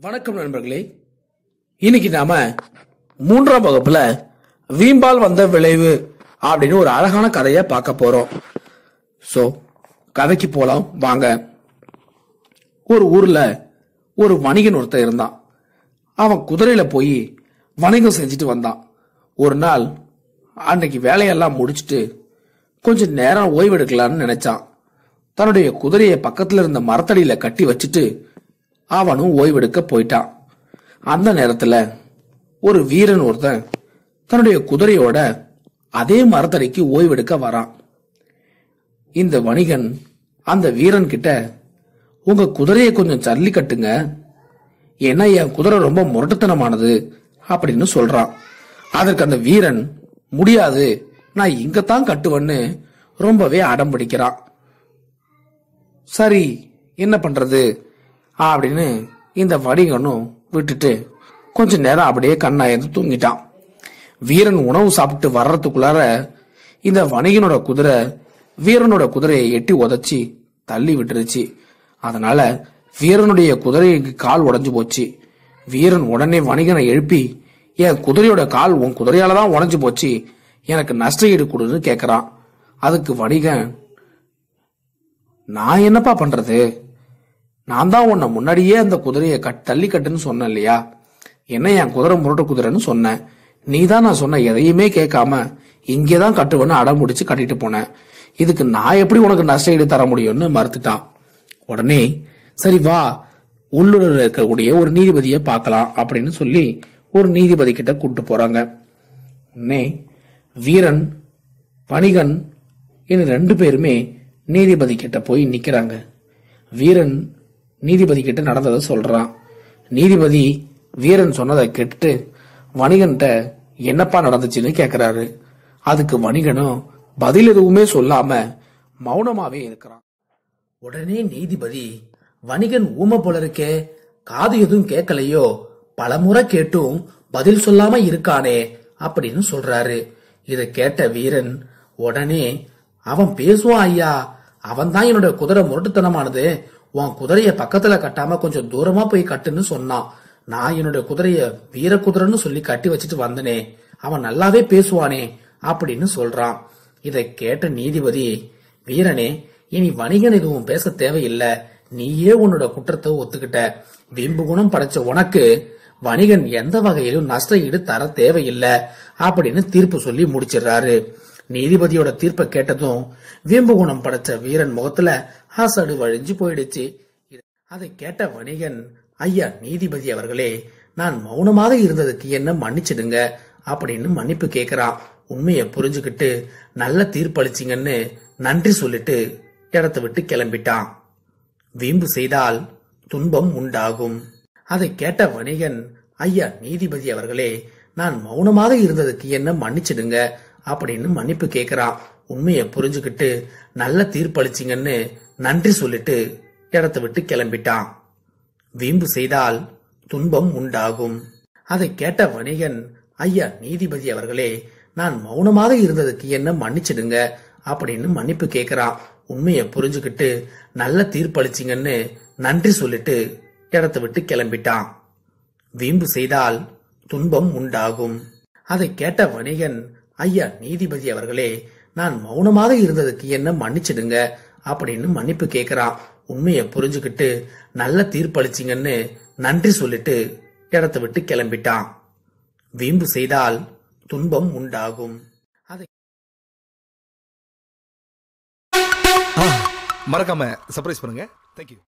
வணக்கம் நண்பர்களே இன்னைக்கு நாம மூன்றாம் வகுப்புல வீம்பால் வந்த விளைவு அப்படின்னு ஒரு அழகான கதையை பார்க்க போறோம் சோ கதைக்கு போலாம் வாங்க ஒரு ஊர்ல ஒரு வணிகன் ஒருத்தன் இருந்தான் அவன் குதிரையில போய் வணிகம் செஞ்சுட்டு வந்தான் ஒரு நாள் அன்னைக்கு வேலையெல்லாம் முடிச்சிட்டு கொஞ்சம் நேரம் ஓய்வெடுக்கலாம்னு நினைச்சான் தன்னுடைய குதிரையை பக்கத்துல இருந்த மரத்தடியில கட்டி வச்சுட்டு அவனும் ஓய்வெடுக்க போயிட்டான் அந்த நேரத்துல ஒரு வீரன் ஒருத்தன் தன்னுடைய குதிரையோட அதே மரத்தடிக்கு ஓய்வெடுக்க வரான் இந்த வணிகன் அந்த வீரன் கிட்ட உங்க குதிரையை கொஞ்சம் சல்லி கட்டுங்க ஏன்னா என் குதிரை ரொம்ப முரட்டுத்தனமானது அப்படின்னு சொல்றான் அதற்கு அந்த வீரன் முடியாது நான் இங்கத்தான் கட்டுவேன்னு ரொம்பவே அடம் பிடிக்கிறான் சரி என்ன பண்றது அப்படின்னு இந்த வணிகனும் விட்டுட்டு கொஞ்ச நேரம் அப்படியே கண்ணாயிருந்து தூங்கிட்டான் வீரன் உணவு சாப்பிட்டு வர்றதுக்குள்ளார இந்த வணிகனோட குதிரை வீரனோட குதிரையை எட்டி உதைச்சி தள்ளி விட்டுருச்சு அதனால வீரனுடைய குதிரைக்கு கால் உடைஞ்சு போச்சு வீரன் உடனே வணிகனை எழுப்பி என் குதிரையோட கால் உன் குதிரையால தான் உடைஞ்சு போச்சு எனக்கு நஷ்ட ஈடு கொடுன்னு கேக்குறான் அதுக்கு வணிகன் நான் என்னப்பா பண்றது நான் தான் உன்னை முன்னாடியே அந்த குதிரையை கட் தள்ளி கட்டுன்னு சொன்னேன் இல்லையா என்ன என் குதிரை முரட்டு குதிரைன்னு சொன்னேன் நீ தான் நான் சொன்ன எதையுமே கேட்காம இங்கேதான் கட்டுவேன்னு அடம் முடிச்சு கட்டிட்டு போனேன் இதுக்கு நான் எப்படி உனக்கு நஷ்ட ஈடு தர முடியும்னு மறுத்துட்டான் உடனே சரி வா உள்ளூரில் இருக்கக்கூடிய ஒரு நீதிபதியை பார்க்கலாம் அப்படின்னு சொல்லி ஒரு நீதிபதி கிட்ட கூட்டு போறாங்க உடனே வீரன் வணிகன் இன்னும் ரெண்டு பேருமே நீதிபதி கிட்ட போய் நிக்கிறாங்க வீரன் நீதிபதி கிட்ட நடந்ததை சொல்றான் நீதிபதி வீரன் சொன்னதை கேட்டுட்டு வணிகன்கிட்ட என்னப்பா நடந்துச்சுன்னு கேக்குறாரு அதுக்கு வணிகனும் பதில் எதுவுமே சொல்லாம மௌனமாவே இருக்கிறான் உடனே நீதிபதி வணிகன் ஊமை போல இருக்கே காது எதுவும் கேட்கலையோ பலமுறை கேட்டும் பதில் சொல்லாம இருக்கானே அப்படின்னு சொல்றாரு இத கேட்ட வீரன் உடனே அவன் பேசுவான் ஐயா அவன் தான் என்னோட குதிரை முரட்டுத்தனமானது உன் குதிரைய பக்கத்துல கட்டாம கொஞ்சம் தூரமா போய் கட்டுன்னு சொன்னான் நான் என்னோட குதிரைய வீர குதிரைன்னு சொல்லி கட்டி வச்சுட்டு வந்தனே அவன் நல்லாவே பேசுவானே அப்படின்னு சொல்றான் இதை கேட்ட நீதிபதி வீரனே இனி வணிகன் எதுவும் பேச தேவையில்லை நீயே உன்னோட குற்றத்தை ஒத்துக்கிட்ட வீம்பு குணம் படைச்ச உனக்கு வணிகன் எந்த வகையிலும் நஷ்ட ஈடு தர தேவையில்லை அப்படின்னு தீர்ப்பு சொல்லி முடிச்சிடுறாரு நீதிபதியோட தீர்ப்பை கேட்டதும் வீம்பு குணம் படைச்ச வீரன் முகத்துல ஆசடு வழிஞ்சு போயிடுச்சு அதை கேட்ட வணிகன் ஐயா நீதிபதி அவர்களே நான் மௌனமாக இருந்ததுக்கு என்ன மன்னிச்சிடுங்க அப்படின்னு மன்னிப்பு கேக்குறான் உண்மையை புரிஞ்சுக்கிட்டு நல்ல தீர்ப்பளிச்சிங்கன்னு நன்றி சொல்லிட்டு இடத்த விட்டு கிளம்பிட்டான் வீம்பு செய்தால் துன்பம் உண்டாகும் அதை கேட்ட வணிகன் ஐயா நீதிபதி அவர்களே நான் மௌனமாக இருந்ததுக்கு என்ன மன்னிச்சிடுங்க அப்படின்னு மன்னிப்பு கேக்குறான் உண்மையை புரிஞ்சுக்கிட்டு நல்ல தீர்ப்பளிச்சிங்கன்னு நன்றி சொல்லிட்டு இடத்த விட்டு கிளம்பிட்டான் வீம்பு செய்தால் துன்பம் உண்டாகும் அதை கேட்ட வணிகன் ஐயா நீதிபதி அவர்களே நான் மௌனமாக இருந்ததுக்கு என்ன மன்னிச்சிடுங்க அப்படின்னு மன்னிப்பு கேக்குறான் உண்மையை புரிஞ்சுக்கிட்டு நல்ல தீர்ப்பளிச்சிங்கன்னு நன்றி சொல்லிட்டு இடத்த விட்டு கிளம்பிட்டான் வீம்பு செய்தால் துன்பம் உண்டாகும் அதை கேட்ட வணிகன் ஐயா நீதிபதி அவர்களே நான் மௌனமாக இருந்ததுக்கு என்ன மன்னிச்சிடுங்க அப்படின்னு மன்னிப்பு கேக்குறான் உண்மையை புரிஞ்சுக்கிட்டு நல்ல தீர்ப்பளிச்சிங்கன்னு நன்றி சொல்லிட்டு இடத்த விட்டு கிளம்பிட்டான் வீம்பு செய்தால் துன்பம் உண்டாகும் அதை மறக்காம சர்ப்ரைஸ் பண்ணுங்க தேங்க்யூ